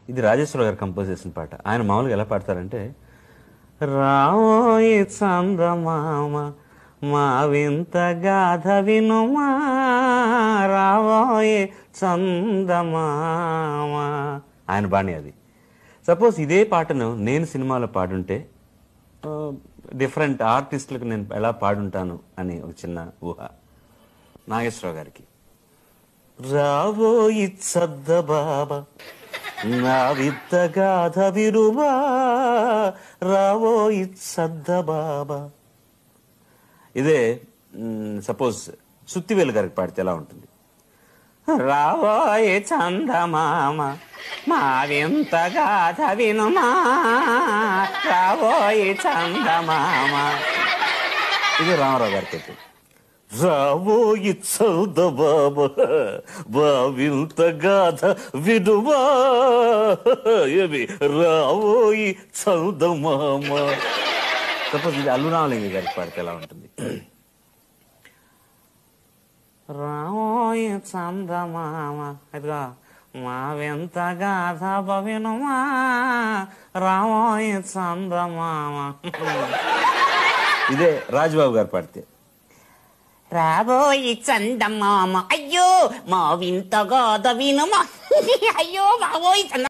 ఇది రాజేశ్వర గారు కంపోజ్ చేసిన పాట ఆయన మామూలుగా ఎలా పాడతారంటే రావోయి చందమామ మా వింత గాథ వినుమా రావోయి చందమామ ఆయన బాణి అది సపోజ్ ఇదే పాటను నేను సినిమాలో పాడుంటే డిఫరెంట్ ఆర్టిస్టులకు నేను ఎలా పాడుంటాను అని ఒక చిన్న ఊహ నాగేశ్వరరావు గారికి రావోయి చద్ద బాబా నా విద్ద గాథ విరువా రావోయి చద్ద బాబా ఇదే సపోజ్ సుత్తివేలు గారికి పాడితే ఎలా ఉంటుంది రావోయి చందమామ మా వింత గాథ వినుమా రావోయి చందమామ ఇది రామారావు గారికి అయితే రావోయి చౌద బాబా బా వింత గాథ వినుమా ఏమి రావోయి చౌద మామ సపోజ్ ఇది అల్లురామలింగ గారికి పాడితే ఎలా ఉంటుంది రావోయి చందమామ ఇదిగో మా వింత గాథ వినుమా రావోయి చందమామ ఇదే రాజుబాబు గారు పాడితే రాబోయి చందమామ అయ్యో మా వింతగా వినుమా అయ్యో బాబోయ్ చంద